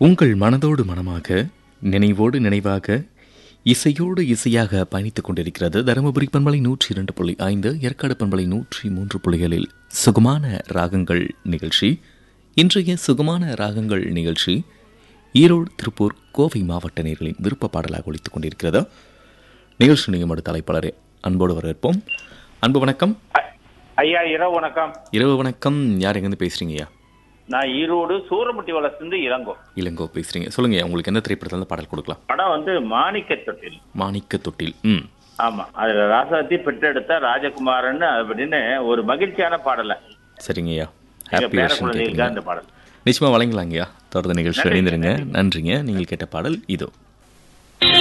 உங்கள் மனதோடு மனமாக நினைவோடு நினைவாக இசையோடு இசையாக பயணித்துக் கொண்டிருக்கிறது தருமபுரி பண்பலை நூற்றி இரண்டு புள்ளி ஐந்து ஏற்காடு பண்பலை நூற்றி மூன்று புள்ளிகளில் சுகமான ராகங்கள் நிகழ்ச்சி இன்றைய சுகமான ராகங்கள் நிகழ்ச்சி ஈரோடு திருப்பூர் கோவை மாவட்ட நேர்களின் விருப்ப பாடலாக ஒழித்துக் கொண்டிருக்கிறது நிகழ்ச்சி நியமன தலைப்பாளரை அன்போடு வரவேற்போம் அன்பு வணக்கம் ஐ- ஐயா இரவு வணக்கம் இரவு வணக்கம் யார் எங்கேருந்து பேசுறீங்க ஐயா நான் ஈரோடு சூரமுட்டி வளர்ந்து இளங்கோ இளங்கோ பேசுறீங்க சொல்லுங்க ஐயா, உங்களுக்கு எந்த திரைப்படத்தில் பாடல் கொடுக்கலாம் படம் வந்து மாணிக்க தொட்டில் மாணிக்க தொட்டில் ம் ஆமா அதுல ராசாத்தி பெற்றெடுத்த ராஜகுமாரன் அப்படின்னு ஒரு மகிழ்ச்சியான பாடல சரிங்க ஐயா எங்க ஹாப்பி பேர வருஷம் குழந்தைகளுக்கு கேட்குறீங்க அந்த பாடல் நிச்சயமா வழங்கலாங்கய்யா தொடர்ந்து நிகழ்ச்சி நன்றி, இணைந்திருங்க நன்றி. நன்றிங்க நீங்கள் கேட்ட பாடல் இதோ